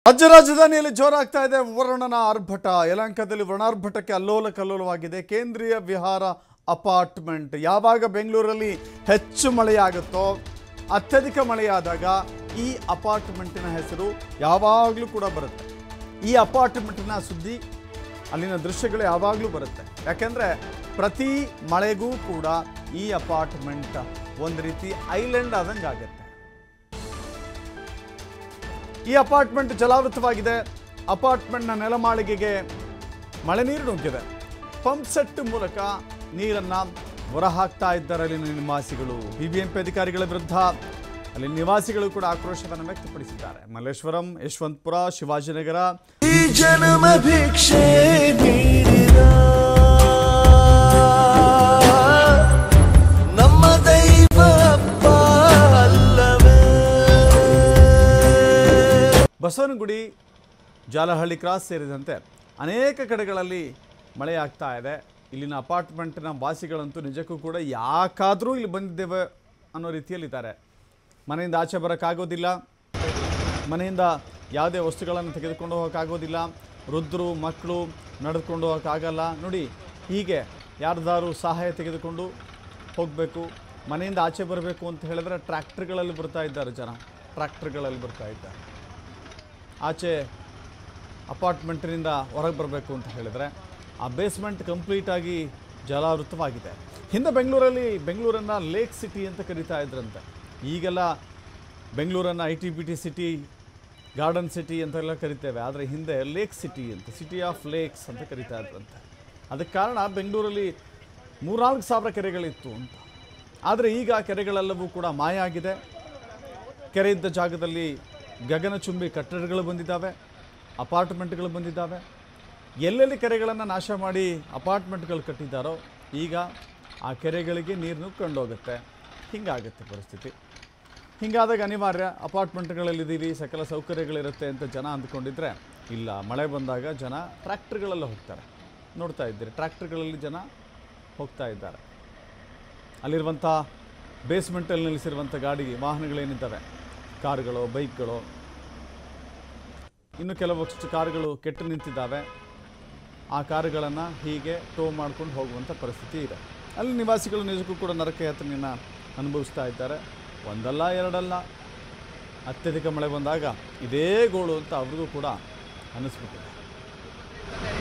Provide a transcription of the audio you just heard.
ರಾಜ್ಯ ರಾಜಧಾನಿಯಲ್ಲಿ ಜೋರಾಗ್ತಾ ಇದೆ ವರುಣನ ಆರ್ಭಟ ಯಲಹಂಕದಲ್ಲಿ ವರ್ಣಾರ್ಭಟಕ್ಕೆ ಅಲ್ಲೋಲ ಕಲ್ಲೋಲವಾಗಿದೆ ಕೇಂದ್ರೀಯ ವಿಹಾರ ಅಪಾರ್ಟ್ಮೆಂಟ್ ಯಾವಾಗ ಬೆಂಗಳೂರಲ್ಲಿ ಹೆಚ್ಚು ಮಳೆಯಾಗುತ್ತೋ ಅತ್ಯಧಿಕ ಮಳೆಯಾದಾಗ ಈ ಅಪಾರ್ಟ್ಮೆಂಟಿನ ಹೆಸರು ಯಾವಾಗಲೂ ಕೂಡ ಬರುತ್ತೆ ಈ ಅಪಾರ್ಟ್ಮೆಂಟಿನ ಸುದ್ದಿ ಅಲ್ಲಿನ ದೃಶ್ಯಗಳು ಯಾವಾಗಲೂ ಬರುತ್ತೆ ಯಾಕೆಂದರೆ ಪ್ರತಿ ಮಳೆಗೂ ಕೂಡ ಈ ಅಪಾರ್ಟ್ಮೆಂಟ್ ಒಂದು ರೀತಿ ಐಲ್ಯಾಂಡ್ ಆದಂಗೆ ಆಗುತ್ತೆ ಈ ಅಪಾರ್ಟ್ಮೆಂಟ್ ಜಲಾವೃತವಾಗಿದೆ ಅಪಾರ್ಟ್ಮೆಂಟ್ನ ನೆಲಮಾಳಿಗೆಗೆ ಮಳೆ ನೀರು ನುಗ್ಗಿದೆ ಪಂಪ್ ಸೆಟ್ ಮೂಲಕ ನೀರನ್ನು ಹೊರಹಾಕ್ತಾ ಇದ್ದಾರೆ ಅಲ್ಲಿನ ನಿವಾಸಿಗಳು ಬಿಬಿಎಂಪಿ ಅಧಿಕಾರಿಗಳ ವಿರುದ್ಧ ಅಲ್ಲಿ ನಿವಾಸಿಗಳು ಕೂಡ ಆಕ್ರೋಶವನ್ನು ವ್ಯಕ್ತಪಡಿಸಿದ್ದಾರೆ ಮಲ್ಲೇಶ್ವರಂ ಯಶವಂತಪುರ ಶಿವಾಜಿನಗರ ಈ ಜನ್ಮ ಭಿಕ್ಷೆ ನೀಡಿದ ನಮ್ಮ ದೈವ ಅಪ್ಪ ಅಲ್ಲವೇ ಬಸವನಗುಡಿ ಜಾಲಹಳ್ಳಿ ಕ್ರಾಸ್ ಸೇರಿದಂತೆ ಅನೇಕ ಕಡೆಗಳಲ್ಲಿ ಮಳೆಯಾಗ್ತಾ ಇದೆ ಇಲ್ಲಿನ ಅಪಾರ್ಟ್ಮೆಂಟ್ನ ವಾಸಿಗಳಂತೂ ನಿಜಕ್ಕೂ ಕೂಡ ಯಾಕಾದರೂ ಇಲ್ಲಿ ಬಂದಿದ್ದೇವೆ ಅನ್ನೋ ರೀತಿಯಲ್ಲಿದ್ದಾರೆ ಮನೆಯಿಂದ ಆಚೆ ಬರೋಕ್ಕಾಗೋದಿಲ್ಲ ಮನೆಯಿಂದ ಯಾವುದೇ ವಸ್ತುಗಳನ್ನು ತೆಗೆದುಕೊಂಡು ಹೋಗೋಕ್ಕಾಗೋದಿಲ್ಲ ವೃದ್ಧರು ಮಕ್ಕಳು ನಡೆದುಕೊಂಡು ಹೋಗೋಕ್ಕಾಗಲ್ಲ ನೋಡಿ ಹೀಗೆ ಯಾರ್ದಾರು ಸಹಾಯ ತೆಗೆದುಕೊಂಡು ಹೋಗಬೇಕು ಮನೆಯಿಂದ ಆಚೆ ಬರಬೇಕು ಅಂತ ಹೇಳಿದ್ರೆ ಟ್ರ್ಯಾಕ್ಟರ್ಗಳಲ್ಲಿ ಬರ್ತಾ ಇದ್ದಾರೆ ಜನ ಟ್ರ್ಯಾಕ್ಟರ್ಗಳಲ್ಲಿ ಬರ್ತಾ ಇದ್ದಾರೆ ಆಚೆ ಅಪಾರ್ಟ್ಮೆಂಟಿನಿಂದ ಹೊರಗೆ ಬರಬೇಕು ಅಂತ ಹೇಳಿದರೆ ಆ ಬೇಸ್ಮೆಂಟ್ ಕಂಪ್ಲೀಟಾಗಿ ಜಲಾವೃತವಾಗಿದೆ ಹಿಂದೆ ಬೆಂಗಳೂರಲ್ಲಿ ಬೆಂಗಳೂರನ್ನು ಲೇಕ್ ಸಿಟಿ ಅಂತ ಕರೀತಾ ಇದ್ರಂತೆ ಈಗೆಲ್ಲ ಬೆಂಗಳೂರನ್ನು I T B T city garden city ಅಂತೆಲ್ಲ ಕರಿತೇವೆ ಆದರೆ ಹಿಂದೆ ಲೇಕ್ ಸಿಟಿ ಅಂತ ಸಿಟಿ ಆಫ್ ಲೇಕ್ಸ್ ಅಂತ ಕರಿತಾ ಇದ್ರಂತೆ ಅದಕ್ಕೆ ಕಾರಣ ಬೆಂಗಳೂರಲ್ಲಿ ಮೂರ್ನಾಲ್ಕು ಸಾವಿರ ಕೆರೆಗಳಿತ್ತು ಅಂತ ಆದರೆ ಈಗ ಆ ಕೆರೆಗಳೆಲ್ಲವೂ ಕೂಡ ಮಾಯ ಆಗಿದೆ ಕೆರೆ ಇದ್ದ ಜಾಗದಲ್ಲಿ ಗಗನಚುಂಬಿ ಕಟ್ಟಡಗಳು ಬಂದಿದ್ದಾವೆ ಅಪಾರ್ಟ್ಮೆಂಟ್ಗಳು ಬಂದಿದ್ದಾವೆ ಎಲ್ಲೆಲ್ಲಿ ಕೆರೆಗಳನ್ನು ನಾಶ ಮಾಡಿ ಅಪಾರ್ಟ್ಮೆಂಟ್ಗಳು ಕಟ್ಟಿದ್ದಾರೋ ಈಗ ಆ ಕೆರೆಗಳಿಗೆ ನೀರು ನುಗ್ಕೊಂಡು ಹೋಗುತ್ತೆ ಹಿಂಗಾಗುತ್ತೆ ಪರಿಸ್ಥಿತಿ ಹಿಂಗಾದಾಗ ಅನಿವಾರ್ಯ ಅಪಾರ್ಟ್ಮೆಂಟ್ಗಳಲ್ಲಿದ್ದೀವಿ ಸಕಲ ಸೌಕರ್ಯಗಳಿರುತ್ತೆ ಅಂತ ಜನ ಅಂದ್ಕೊಂಡಿದ್ರೆ ಇಲ್ಲ ಮಳೆ ಬಂದಾಗ ಜನ ಟ್ರ್ಯಾಕ್ಟರ್ಗಳೆಲ್ಲ ಹೋಗ್ತಾರೆ ನೋಡ್ತಾ ಇದ್ದೀರಿ ಟ್ರ್ಯಾಕ್ಟರ್ಗಳಲ್ಲಿ ಜನ ಹೋಗ್ತಾ ಇದ್ದಾರೆ ಅಲ್ಲಿರುವಂಥ ಬೇಸ್ಮೆಂಟಲ್ಲಿ ನಿಲ್ಲಿಸಿರುವಂಥ ಗಾಡಿ ವಾಹನಗಳೇನಿದ್ದಾವೆ ಕಾರುಗಳು ಬೈಕ್ಗಳು ಇನ್ನು ಕೆಲವಷ್ಟು ಕಾರುಗಳು ಕೆಟ್ಟು ನಿಂತಿದ್ದಾವೆ ಆ ಕಾರುಗಳನ್ನು ಹೀಗೆ ಟೋ ಮಾಡ್ಕೊಂಡು ಹೋಗುವಂಥ ಪರಿಸ್ಥಿತಿ ಇದೆ ಅಲ್ಲಿ ನಿವಾಸಿಗಳು ನಿಜಕ್ಕೂ ಕೂಡ ನರಕ ಯಾತನೆಯನ್ನು ಅನುಭವಿಸ್ತಾ ಇದ್ದಾರೆ ಒಂದಲ್ಲ ಎರಡಲ್ಲ ಅತ್ಯಧಿಕ ಮಳೆ ಬಂದಾಗ ಇದೇ ಗೋಳು ಅಂತ ಅವ್ರಿಗೂ ಕೂಡ ಅನ್ನಿಸ್ಬಿಟ್ಟಿದೆ